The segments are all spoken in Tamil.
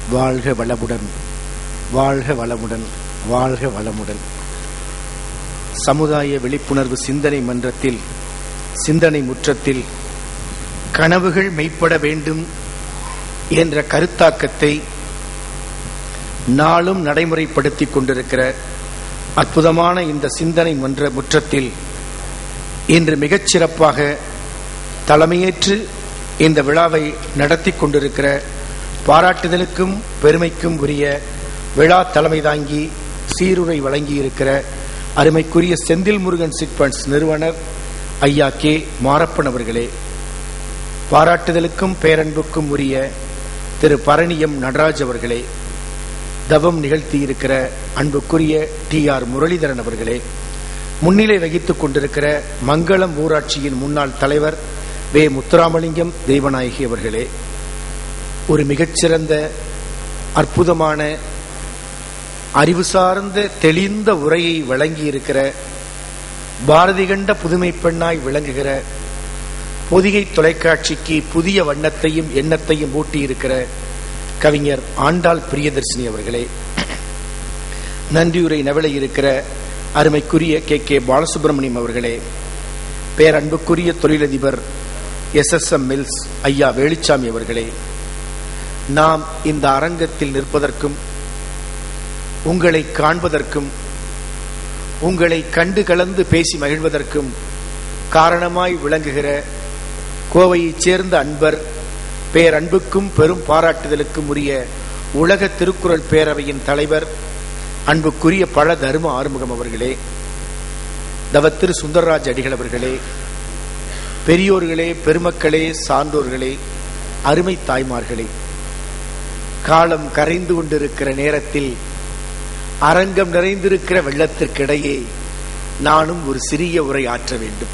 வாழ்க வளமுடன் வாழ்க வளமுடன் வாழ்க வளமுடன் சமுதாய விழிப்புணர்வு சிந்தனை மன்றத்தில் சிந்தனை முற்றத்தில் கனவுகள் மெய்ப்பட வேண்டும் என்ற கருத்தாக்கத்தை நாளும் நடைமுறைப்படுத்திக் கொண்டிருக்கிற அற்புதமான இந்த சிந்தனை மன்ற முற்றத்தில் இன்று மிகச் சிறப்பாக தலைமையேற்று இந்த விழாவை நடத்தி கொண்டிருக்கிற பாராட்டுதலுக்கும் பெருமைக்கும் உரிய விழா தலைமை தாங்கி சீருரை வழங்கியிருக்கிற அருமைக்குரிய செந்தில் முருகன் சிட்பண்ட்ஸ் நிறுவனர் ஐயா கே மாரப்பன் அவர்களே பாராட்டுதலுக்கும் பேரன்புக்கும் உரிய திரு பரணியம் நடராஜ் அவர்களே தவம் நிகழ்த்தியிருக்கிற அன்புக்குரிய டி ஆர் முரளிதரன் அவர்களே முன்னிலை வகித்துக் கொண்டிருக்கிற மங்களம் ஊராட்சியின் முன்னாள் தலைவர் வே முத்துராமலிங்கம் தெய்வநாயகி அவர்களே ஒரு மிகச்சிறந்த அற்புதமான அறிவு சார்ந்த தெளிந்த உரையை வழங்கியிருக்கிற பாரதி கண்ட புதுமை பெண்ணாய் விளங்குகிற பொதிகை தொலைக்காட்சிக்கு புதிய வண்ணத்தையும் எண்ணத்தையும் ஊட்டியிருக்கிற கவிஞர் ஆண்டாள் பிரியதர்சினி அவர்களே நன்றியுரை நவலை இருக்கிற அருமைக்குரிய கே கே பாலசுப்ரமணியம் அவர்களே பேரன்புக்குரிய தொழிலதிபர் எஸ் எஸ் எம் மில்ஸ் ஐயா வேலுச்சாமி அவர்களே நாம் இந்த அரங்கத்தில் நிற்பதற்கும் உங்களை காண்பதற்கும் உங்களை கண்டு கலந்து பேசி மகிழ்வதற்கும் காரணமாய் விளங்குகிற கோவையைச் சேர்ந்த அன்பர் பேரன்புக்கும் பெரும் பாராட்டுதலுக்கும் உரிய உலக திருக்குறள் பேரவையின் தலைவர் அன்புக்குரிய பல தர்ம ஆறுமுகம் அவர்களே தவத்திரு சுந்தரராஜ் அடிகள் அவர்களே பெரியோர்களே பெருமக்களே சான்றோர்களே அருமை தாய்மார்களே காலம் கரைந்து கொண்டிருக்கிற நேரத்தில் அரங்கம் நிறைந்திருக்கிற வெள்ளத்திற்கிடையே நானும் ஒரு சிறிய உரை ஆற்ற வேண்டும்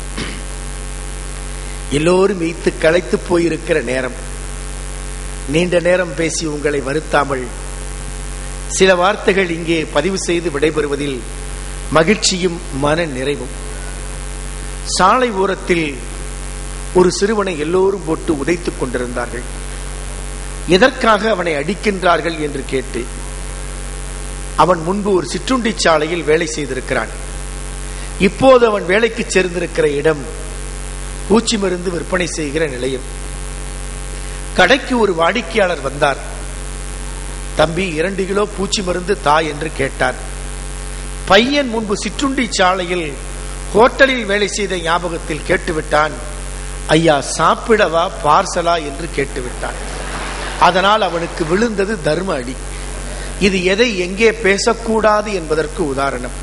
எல்லோரும் வைத்து களைத்து போயிருக்கிற நேரம் நீண்ட நேரம் பேசி உங்களை வருத்தாமல் சில வார்த்தைகள் இங்கே பதிவு செய்து விடைபெறுவதில் மகிழ்ச்சியும் மன நிறைவும் சாலை ஓரத்தில் ஒரு சிறுவனை எல்லோரும் போட்டு உதைத்துக் கொண்டிருந்தார்கள் எதற்காக அவனை அடிக்கின்றார்கள் என்று கேட்டு அவன் முன்பு ஒரு சிற்றுண்டி சாலையில் வேலை செய்திருக்கிறான் இப்போது அவன் வேலைக்கு சேர்ந்திருக்கிற இடம் பூச்சி மருந்து விற்பனை செய்கிற நிலையம் கடைக்கு ஒரு வாடிக்கையாளர் வந்தார் தம்பி இரண்டு கிலோ பூச்சி மருந்து தா என்று கேட்டார் பையன் முன்பு சிற்றுண்டி சாலையில் ஹோட்டலில் வேலை செய்த ஞாபகத்தில் கேட்டுவிட்டான் ஐயா சாப்பிடவா பார்சலா என்று கேட்டுவிட்டான் அதனால் அவனுக்கு விழுந்தது தர்ம அடி இது எதை எங்கே பேசக்கூடாது என்பதற்கு உதாரணம்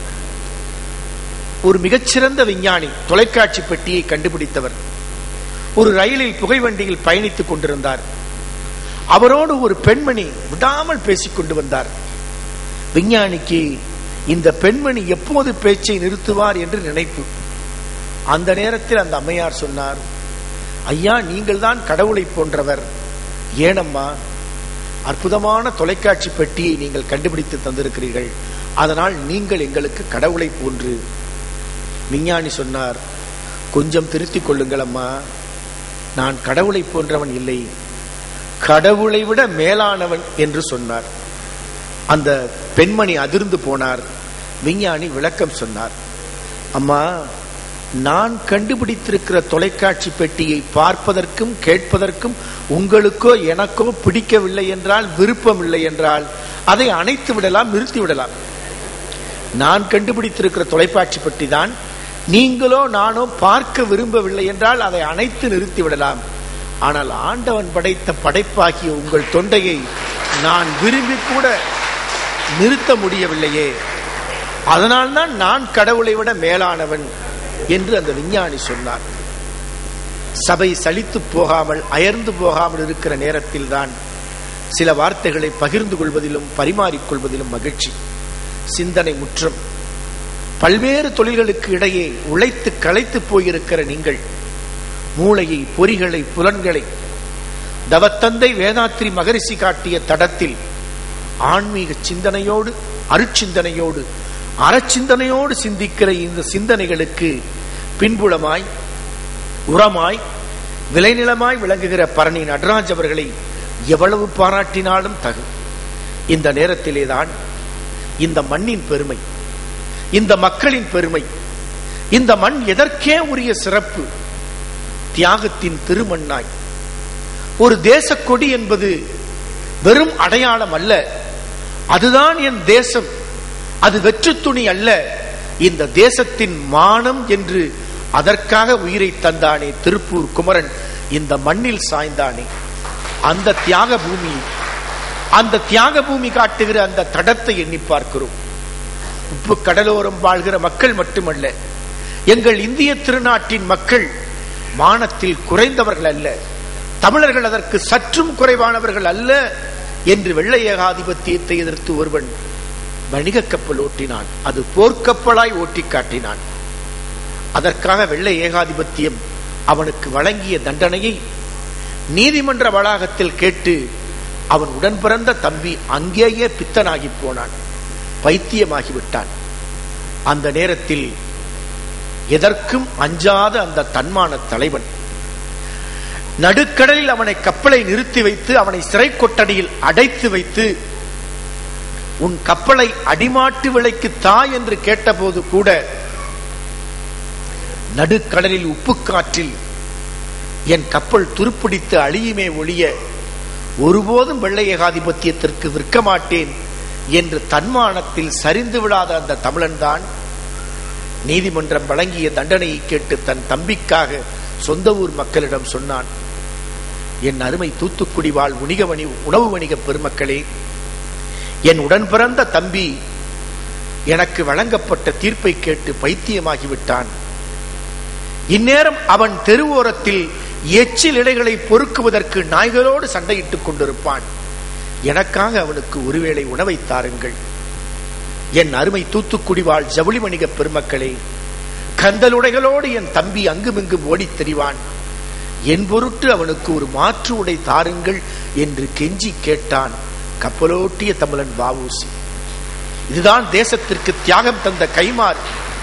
ஒரு மிகச்சிறந்த விஞ்ஞானி தொலைக்காட்சி பெட்டியை கண்டுபிடித்தவர் ஒரு ரயிலில் புகைவண்டியில் பயணித்துக் கொண்டிருந்தார் அவரோடு ஒரு பெண்மணி விடாமல் பேசிக் கொண்டு வந்தார் விஞ்ஞானிக்கு இந்த பெண்மணி எப்போது பேச்சை நிறுத்துவார் என்று நினைப்பு அந்த நேரத்தில் அந்த அம்மையார் சொன்னார் ஐயா நீங்கள் தான் கடவுளை போன்றவர் ஏனம்மா அற்புதமான தொலைக்காட்சி பெட்டியை நீங்கள் கண்டுபிடித்து தந்திருக்கிறீர்கள் அதனால் நீங்கள் எங்களுக்கு கடவுளை போன்று விஞ்ஞானி சொன்னார் கொஞ்சம் திருத்திக் கொள்ளுங்கள் அம்மா நான் கடவுளை போன்றவன் இல்லை கடவுளை விட மேலானவன் என்று சொன்னார் அந்த பெண்மணி அதிர்ந்து போனார் விஞ்ஞானி விளக்கம் சொன்னார் அம்மா நான் கண்டுபிடித்திருக்கிற தொலைக்காட்சி பெட்டியை பார்ப்பதற்கும் கேட்பதற்கும் உங்களுக்கோ எனக்கோ பிடிக்கவில்லை என்றால் விருப்பம் இல்லை என்றால் அதை அணைத்து விடலாம் நிறுத்தி விடலாம் நான் கண்டுபிடித்திருக்கிற தொலைக்காட்சி பெட்டி தான் நீங்களோ நானோ பார்க்க விரும்பவில்லை என்றால் அதை அணைத்து நிறுத்தி விடலாம் ஆனால் ஆண்டவன் படைத்த படைப்பாகிய உங்கள் தொண்டையை நான் விரும்பி கூட நிறுத்த முடியவில்லையே அதனால்தான் நான் கடவுளை விட மேலானவன் என்று அந்த விஞ்ஞானி சொன்னார் சபை சலித்து போகாமல் அயர்ந்து போகாமல் இருக்கிற நேரத்தில் தான் சில வார்த்தைகளை பகிர்ந்து கொள்வதிலும் பரிமாறிக்கொள்வதிலும் மகிழ்ச்சி சிந்தனை முற்றம் பல்வேறு தொழில்களுக்கு இடையே உழைத்து களைத்து போயிருக்கிற நீங்கள் மூளையை பொறிகளை புலன்களை தவத்தந்தை வேதாத்ரி மகரிஷி காட்டிய தடத்தில் ஆன்மீக சிந்தனையோடு அருட்சிந்தனையோடு அறச்சிந்தனையோடு சிந்திக்கிற இந்த சிந்தனைகளுக்கு பின்புலமாய் உரமாய் விளைநிலமாய் விளங்குகிற பரணி நடராஜ் அவர்களை எவ்வளவு பாராட்டினாலும் தகும் இந்த நேரத்திலேதான் இந்த மண்ணின் பெருமை இந்த மக்களின் பெருமை இந்த மண் எதற்கே உரிய சிறப்பு தியாகத்தின் திருமண்ணாய் ஒரு தேச கொடி என்பது வெறும் அடையாளம் அல்ல அதுதான் என் தேசம் அது வெற்று துணி அல்ல இந்த தேசத்தின் மானம் என்று அதற்காக உயிரை தந்தானே திருப்பூர் குமரன் இந்த மண்ணில் சாய்ந்தானே அந்த தியாக பூமி அந்த தியாக பூமி காட்டுகிற அந்த தடத்தை எண்ணி பார்க்கிறோம் உப்பு கடலோரம் வாழ்கிற மக்கள் மட்டுமல்ல எங்கள் இந்திய திருநாட்டின் மக்கள் மானத்தில் குறைந்தவர்கள் அல்ல தமிழர்கள் அதற்கு சற்றும் குறைவானவர்கள் அல்ல என்று வெள்ளை ஏகாதிபத்தியத்தை எதிர்த்து ஒருவன் வணிக கப்பல் ஓட்டினான் அது போர்க்கப்பலாய் ஓட்டி காட்டினான் அதற்காக வெள்ளை ஏகாதிபத்தியம் அவனுக்கு வழங்கிய தண்டனையை நீதிமன்ற வளாகத்தில் கேட்டு அவன் உடன் பிறந்த தம்பி அங்கேயே பித்தனாகி போனான் பைத்தியமாகிவிட்டான் அந்த நேரத்தில் எதற்கும் அஞ்சாத அந்த தன்மான தலைவன் நடுக்கடலில் அவனை கப்பலை நிறுத்தி வைத்து அவனை சிறை கொட்டடியில் அடைத்து வைத்து உன் கப்பலை அடிமாட்டு விலைக்கு தா என்று கேட்டபோது கூட நடுக்கடலில் உப்பு காற்றில் என் கப்பல் துருப்பிடித்து அழியுமே ஒழிய ஒருபோதும் வெள்ளை ஏகாதிபத்தியத்திற்கு விற்க மாட்டேன் என்று தன்மானத்தில் சரிந்து விடாத அந்த தமிழன் தான் நீதிமன்றம் வழங்கிய தண்டனையை கேட்டு தன் தம்பிக்காக சொந்த ஊர் மக்களிடம் சொன்னான் என் அருமை தூத்துக்குடி வாழ் உணிக வணி உணவு வணிக பெருமக்களே என் உடன் பிறந்த தம்பி எனக்கு வழங்கப்பட்ட தீர்ப்பை கேட்டு பைத்தியமாகிவிட்டான் இந்நேரம் அவன் தெருவோரத்தில் எச்சில் இடைகளை பொறுக்குவதற்கு நாய்களோடு சண்டையிட்டுக் கொண்டிருப்பான் எனக்காக அவனுக்கு ஒருவேளை உணவை தாருங்கள் என் அருமை தூத்துக்குடி வாழ் ஜவுளி வணிக பெருமக்களே கந்தலுடைகளோடு என் தம்பி அங்குமிங்கும் ஓடித் திரிவான் என் பொருட்டு அவனுக்கு ஒரு மாற்று உடை தாருங்கள் என்று கெஞ்சி கேட்டான் கப்பலோட்டிய தமிழன் வாவூசி இதுதான் தேசத்திற்கு தியாகம் தந்த கைமாறு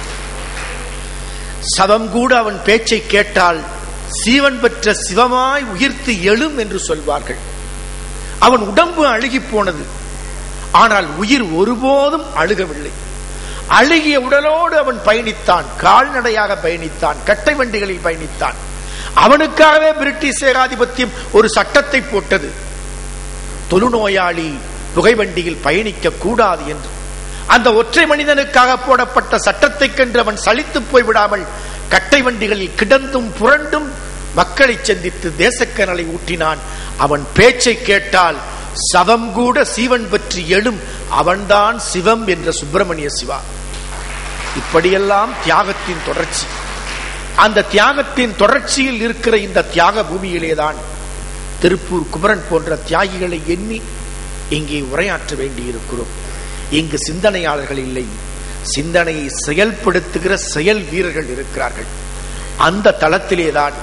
சவம் கூட அவன் பேச்சை கேட்டால் சீவன் பெற்ற சிவமாய் உயிர்த்து எழும் என்று சொல்வார்கள் அவன் உடம்பு அழுகி போனது ஆனால் உயிர் ஒருபோதும் அழுகவில்லை அழுகிய உடலோடு அவன் பயணித்தான் கால்நடையாக பயணித்தான் கட்டை வண்டிகளில் பயணித்தான் அவனுக்காகவே பிரிட்டிஷ் ஏகாதிபத்தியம் ஒரு சட்டத்தை போட்டது தொழுநோயாளி புகைவண்டியில் பயணிக்க கூடாது என்று அந்த ஒற்றை மனிதனுக்காக போடப்பட்ட சட்டத்தை கண்டு அவன் சலித்து போய்விடாமல் கட்டை வண்டிகளில் கிடந்தும் புரண்டும் மக்களை சந்தித்து தேசக்கனலை ஊட்டினான் அவன் பேச்சை கேட்டால் சவம் கூட சீவன் பற்றி எழும் அவன்தான் சிவம் என்ற சுப்பிரமணிய சிவா இப்படியெல்லாம் தியாகத்தின் தொடர்ச்சி அந்த தியாகத்தின் தொடர்ச்சியில் இருக்கிற இந்த தியாக பூமியிலேதான் திருப்பூர் குமரன் போன்ற தியாகிகளை எண்ணி இங்கே உரையாற்ற வேண்டியிருக்கிறோம் இங்கு சிந்தனையாளர்கள் இல்லை சிந்தனையை செயல்படுத்துகிற செயல் வீரர்கள் இருக்கிறார்கள் அந்த தளத்திலேதான்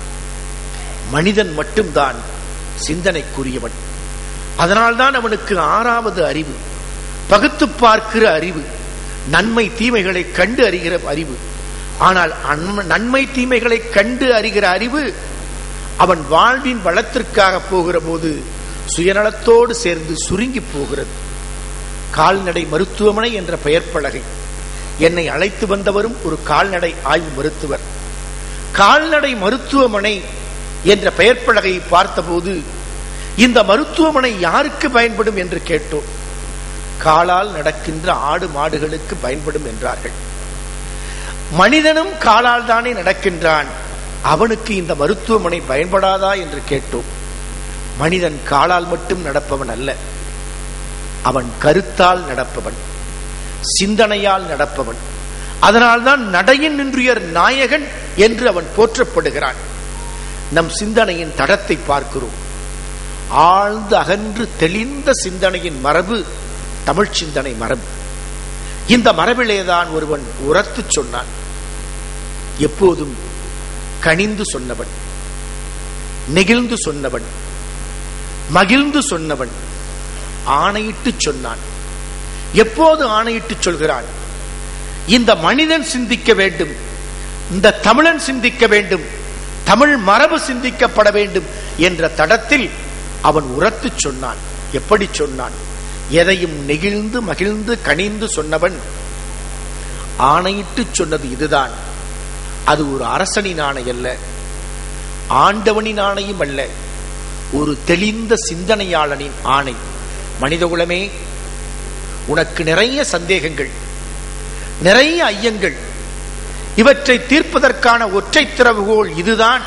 மனிதன் மட்டும்தான் சிந்தனைக்குரியவன் அதனால்தான் அவனுக்கு ஆறாவது அறிவு பகுத்து பார்க்கிற அறிவு நன்மை தீமைகளை கண்டு அறிகிற அறிவு ஆனால் நன்மை தீமைகளை கண்டு அறிகிற அறிவு அவன் வாழ்வின் வளத்திற்காக போகிற போது சுயநலத்தோடு சேர்ந்து சுருங்கி போகிறது கால்நடை மருத்துவமனை என்ற பெயர் பலகை என்னை அழைத்து வந்தவரும் ஒரு கால்நடை ஆய்வு மருத்துவர் கால்நடை மருத்துவமனை என்ற பெயர் பலகையை பார்த்தபோது இந்த மருத்துவமனை யாருக்கு பயன்படும் என்று கேட்டோம் காலால் நடக்கின்ற ஆடு மாடுகளுக்கு பயன்படும் என்றார்கள் மனிதனும் காலால் தானே நடக்கின்றான் அவனுக்கு இந்த மருத்துவமனை பயன்படாதா என்று கேட்டோம் மனிதன் காலால் மட்டும் நடப்பவன் அல்ல அவன் கருத்தால் நடப்பவன் சிந்தனையால் நடப்பவன் அதனால்தான் நடையின் நின்றுயர் நாயகன் என்று அவன் போற்றப்படுகிறான் நம் சிந்தனையின் தடத்தை பார்க்கிறோம் ஆழ்ந்து அகன்று தெளிந்த சிந்தனையின் மரபு தமிழ் சிந்தனை மரபு இந்த மரபிலேதான் ஒருவன் உரத்து சொன்னான் எப்போதும் கனிந்து சொன்னவன் நெகிழ்ந்து சொன்னவன் மகிழ்ந்து சொன்னவன் ஆணையிட்டு சொன்னான் எப்போது ஆணையிட்டு சொல்கிறான் இந்த மனிதன் சிந்திக்க வேண்டும் இந்த தமிழன் சிந்திக்க வேண்டும் தமிழ் மரபு சிந்திக்கப்பட வேண்டும் என்ற தடத்தில் அவன் உரத்து சொன்னான் எப்படி சொன்னான் எதையும் நெகிழ்ந்து மகிழ்ந்து கனிந்து சொன்னவன் ஆணையிட்டு சொன்னது இதுதான் அது ஒரு அரசனின் ஆணை அல்ல ஆண்டவனின் ஆணையும் அல்ல ஒரு தெளிந்த சிந்தனையாளனின் ஆணை மனிதகுலமே உனக்கு நிறைய சந்தேகங்கள் நிறைய ஐயங்கள் இவற்றை தீர்ப்பதற்கான ஒற்றை திறவுகோல் இதுதான்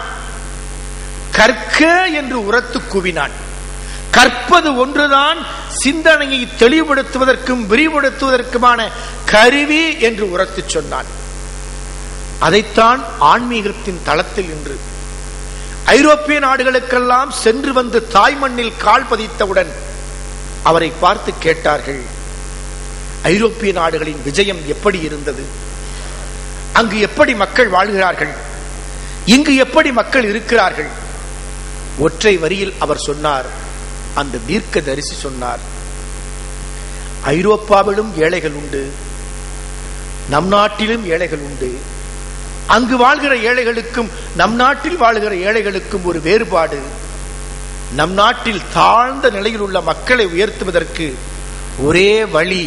கற்க என்று உரத்து கூவினான் கற்பது ஒன்றுதான் சிந்தனையை தெளிவுபடுத்துவதற்கும் விரிவுபடுத்துவதற்குமான கருவி என்று உரத்து சொன்னான் அதைத்தான் ஆன்மீகத்தின் தளத்தில் இன்று ஐரோப்பிய நாடுகளுக்கெல்லாம் சென்று வந்து தாய் மண்ணில் கால் பதித்தவுடன் அவரை பார்த்து கேட்டார்கள் ஐரோப்பிய நாடுகளின் விஜயம் எப்படி இருந்தது அங்கு எப்படி மக்கள் வாழ்கிறார்கள் இங்கு எப்படி மக்கள் இருக்கிறார்கள் ஒற்றை வரியில் அவர் சொன்னார் அந்த தீர்க்க தரிசி சொன்னார் ஐரோப்பாவிலும் ஏழைகள் உண்டு நம் நாட்டிலும் ஏழைகள் உண்டு அங்கு வாழ்கிற ஏழைகளுக்கும் நம் நாட்டில் வாழ்கிற ஏழைகளுக்கும் ஒரு வேறுபாடு நம் நாட்டில் தாழ்ந்த நிலையில் உள்ள மக்களை உயர்த்துவதற்கு ஒரே வழி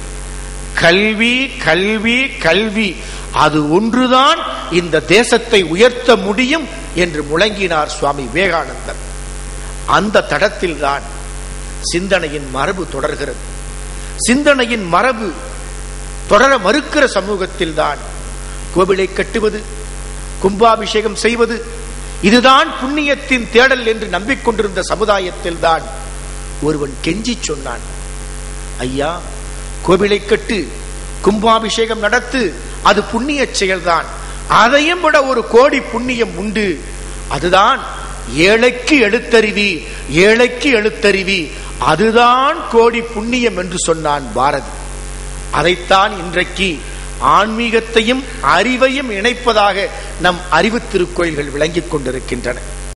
கல்வி கல்வி கல்வி அது ஒன்றுதான் இந்த தேசத்தை உயர்த்த முடியும் என்று முழங்கினார் சுவாமி விவேகானந்தர் அந்த தடத்தில் தான் சிந்தனையின் மரபு தொடர்கிறது சிந்தனையின் மரபு தொடர மறுக்கிற சமூகத்தில் தான் கோவிலை கட்டுவது கும்பாபிஷேகம் செய்வது இதுதான் புண்ணியத்தின் தேடல் என்று நம்பிக்கொண்டிருந்த சமுதாயத்தில் தான் ஒருவன் கெஞ்சி சொன்னான் ஐயா கோவிலை கட்டு கும்பாபிஷேகம் நடத்து அது புண்ணிய செயல்தான் அதையும் விட ஒரு கோடி புண்ணியம் உண்டு அதுதான் ஏழைக்கு எழுத்தறிவி ஏழைக்கு எழுத்தறிவி அதுதான் கோடி புண்ணியம் என்று சொன்னான் பாரதி அதைத்தான் இன்றைக்கு ஆன்மீகத்தையும் அறிவையும் இணைப்பதாக நம் அறிவு திருக்கோயில்கள் விளங்கிக் கொண்டிருக்கின்றன